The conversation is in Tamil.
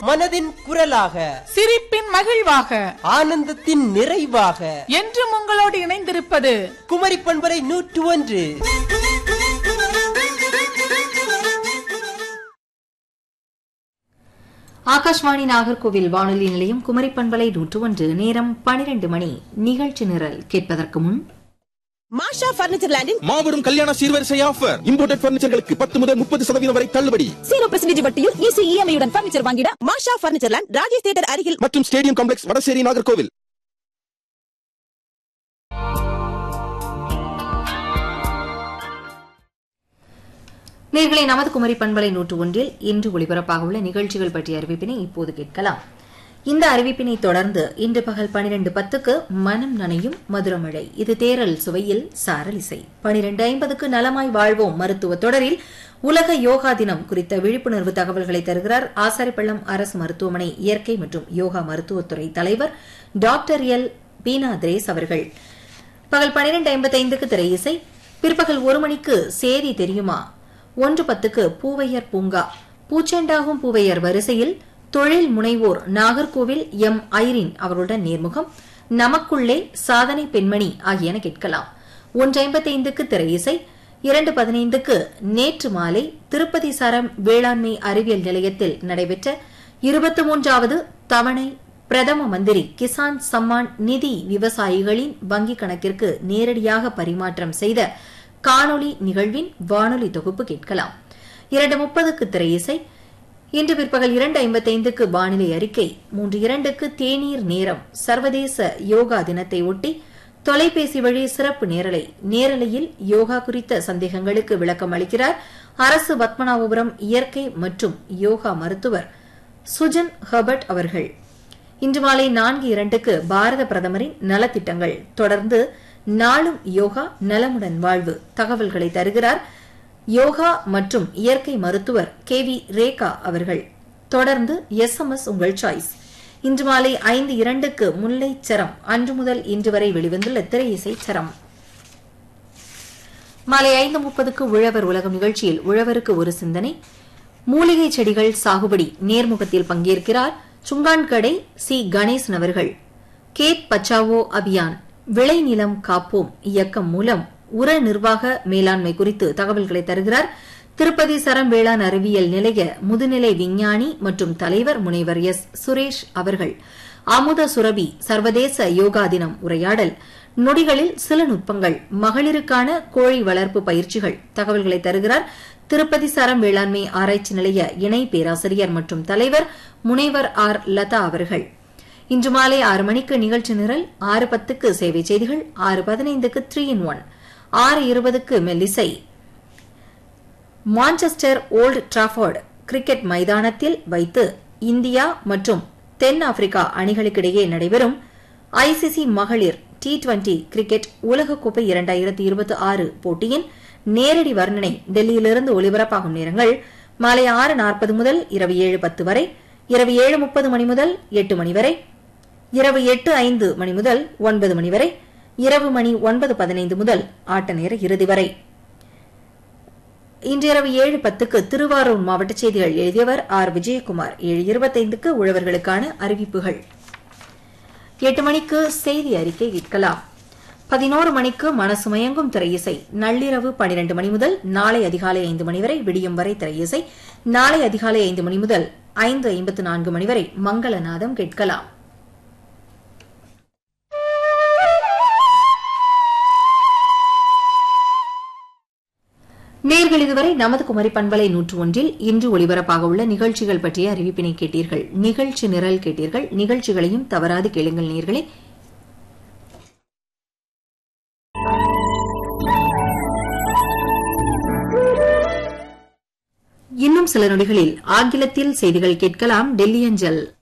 மனதின் குரலாக சிரிப்பின் மகிழ்வாக ஆனந்தத்தின் நிறைவாக என்றும் உங்களோடு இணைந்திருப்பது குமரி பண்பலை நூற்று ஒன்று ஆகாஷ்வாணி நாகர்கோவில் வானொலி நிலையம் குமரி பண்பலை நூற்று ஒன்று நேரம் பனிரெண்டு மணி நிகழ்ச்சி நிரல் கேட்பதற்கு முன் மாஷா பர்னிச்சர் லேண்டின் மாபெரும் கல்யாண சீர்வரிசை ஆஃபர் இம்போர்ட்டட் பர்னிச்சர்களுக்கு பத்து முதல் முப்பது சதவீதம் வரை தள்ளுபடி சீரோ பெர்சன்டேஜ் வட்டியில் ஈஸி இஎம்ஐயுடன் பர்னிச்சர் வாங்கிட Masha furniture land Rajesh theatre அருகில் மற்றும் ஸ்டேடியம் காம்ப்ளெக்ஸ் வடசேரி நாகர்கோவில் நேர்களை நமது குமரி பண்பலை நூற்று ஒன்றில் இன்று ஒளிபரப்பாக உள்ள நிகழ்ச்சிகள் பற்றிய அறிவிப்பினை இப்போது கேட்கலாம் இந்த அறிவிப்பினை தொடர்ந்து இன்று பகல் பனிரெண்டு பத்துக்கு மனம் நனையும் மதுரமழை இது தேரல் சுவையில் சாரல் இசை பனிரெண்டு ஐம்பதுக்கு நலமாய் வாழ்வோம் மருத்துவ தொடரில் உலக யோகா தினம் குறித்த விழிப்புணர்வு தகவல்களை தருகிறார் ஆசாரிப்பள்ளம் அரசு மருத்துவமனை இயற்கை மற்றும் யோகா மருத்துவத்துறை தலைவர் டாக்டர் எல் பீனா திரேஸ் அவர்கள் பகல் பனிரெண்டு ஐம்பத்தைந்துக்கு திரை இசை பிற்பகல் ஒரு மணிக்கு சேதி தெரியுமா ஒன்று பத்துக்கு பூவையர் பூங்கா பூச்செண்டாகும் பூவையர் வரிசையில் தொழில் முனைவோர் நாகர்கோவில் எம் ஐரின் அவருடன் நேர்முகம் நமக்குள்ளே சாதனை பெண்மணி ஆகியன கேட்கலாம் ஒன்று ஐம்பத்தைந்துக்கு திரை இசை இரண்டு பதினைந்துக்கு நேற்று மாலை திருப்பதி சரம் வேளாண்மை அறிவியல் நிலையத்தில் நடைபெற்ற இருபத்தி மூன்றாவது தவணை பிரதம மந்திரி கிசான் சம்மான் நிதி விவசாயிகளின் வங்கிக் கணக்கிற்கு நேரடியாக பரிமாற்றம் செய்த காணொளி நிகழ்வின் வானொலி தொகுப்பு கேட்கலாம் இரண்டு முப்பதுக்கு திரை இசை இன்று பிற்பகல் இரண்டு ஐம்பத்தைந்துக்கு வானிலை அறிக்கை மூன்று இரண்டுக்கு தேநீர் நேரம் சர்வதேச யோகா தினத்தை ஒட்டி தொலைபேசி வழி சிறப்பு நேரலை நேரலையில் யோகா குறித்த சந்தேகங்களுக்கு விளக்கம் அளிக்கிறார் அரசு பத்மநாபபுரம் இயற்கை மற்றும் யோகா மருத்துவர் சுஜன் ஹெர்பர்ட் அவர்கள் இன்று மாலை நான்கு இரண்டுக்கு பாரத பிரதமரின் நலத்திட்டங்கள் தொடர்ந்து நாளும் யோகா நலமுடன் வாழ்வு தகவல்களை தருகிறார் யோகா மற்றும் இயற்கை மருத்துவர் கே வி ரேகா அவர்கள் தொடர்ந்து எஸ் எம் எஸ் உங்கள் சாய்ஸ் இன்று மாலை ஐந்து இரண்டுக்கு முல்லை சரம் அன்று முதல் இன்று வரை வெளிவந்துள்ள திரை இசை சரம் மாலை ஐந்து முப்பதுக்கு உழவர் உலகம் நிகழ்ச்சியில் உழவருக்கு ஒரு சிந்தனை மூலிகை செடிகள் சாகுபடி நேர்முகத்தில் பங்கேற்கிறார் சுங்கான்கடை சி கணேசன் அவர்கள் கேத் பச்சாவோ அபியான் விளைநிலம் காப்போம் இயக்கம் மூலம் உர நிர்வாக மேலாண்மை குறித்து தகவல்களை தருகிறார் திருப்பதி சரம் வேளாண் அறிவியல் நிலைய முதுநிலை விஞ்ஞானி மற்றும் தலைவர் முனைவர் எஸ் சுரேஷ் அவர்கள் அமுத சுரபி சர்வதேச யோகா தினம் உரையாடல் நொடிகளில் சில நுட்பங்கள் மகளிருக்கான கோழி வளர்ப்பு பயிற்சிகள் தகவல்களை தருகிறார் திருப்பதி சரம் வேளாண்மை ஆராய்ச்சி நிலைய இணை பேராசிரியர் மற்றும் தலைவர் முனைவர் ஆர் லதா அவர்கள் இன்று மாலை ஆறு மணிக்கு நிகழ்ச்சி நிரல் ஆறு பத்துக்கு சேவை செய்திகள் ஆறு பதினைந்துக்கு த்ரீ இன் ஒன் ஆறு இருபதுக்கு மெல்லிசை மான்செஸ்டர் ஓல்ட் டிராஃபோர்டு கிரிக்கெட் மைதானத்தில் வைத்து இந்தியா மற்றும் தென் ஆப்பிரிக்கா அணிகளுக்கிடையே நடைபெறும் ஐசிசி மகளிர் டி டுவெண்டி கிரிக்கெட் உலகக்கோப்பை இரண்டாயிரத்தி இருபத்தி ஆறு போட்டியின் நேரடி வர்ணனை டெல்லியிலிருந்து ஒலிபரப்பாகும் நேரங்கள் மாலை ஆறு நாற்பது முதல் இரவு ஏழு பத்து வரை இரவு ஏழு முப்பது மணி முதல் எட்டு மணி வரை இரவு எட்டு ஐந்து மணி முதல் ஒன்பது மணி வரை இரவு மணி ஒன்பது பதினைந்து முதல் ஆட்ட நேர இறுதி வரை இன்று இரவு ஏழு பத்துக்கு திருவாரூர் மாவட்ட செய்திகள் எழுதியவர் ஆர் விஜயகுமார் ஏழு இருபத்தைந்துக்கு உழவர்களுக்கான அறிவிப்புகள் எட்டு மணிக்கு செய்தி அறிக்கை கேட்கலாம் பதினோரு மணிக்கு மனசு மயங்கும் திரையிசை நள்ளிரவு பனிரெண்டு மணி முதல் நாளை அதிகாலை ஐந்து மணி வரை விடியும் வரை திரையிசை நாளை அதிகாலை ஐந்து மணி முதல் ஐந்து ஐம்பத்து நான்கு மணி வரை மங்களநாதம் கேட்கலாம் நேர்கள் இதுவரை நமது குமரி பண்பலை நூற்று ஒன்றில் இன்று ஒலிபரப்பாக உள்ள நிகழ்ச்சிகள் பற்றிய அறிவிப்பினை கேட்டீர்கள் நிகழ்ச்சி நிரல் கேட்டீர்கள் நிகழ்ச்சிகளையும் தவறாது கேளுங்கள் நேர்களே இன்னும் சில நொடிகளில் ஆங்கிலத்தில் செய்திகள் கேட்கலாம் டெல்லி அஞ்சல்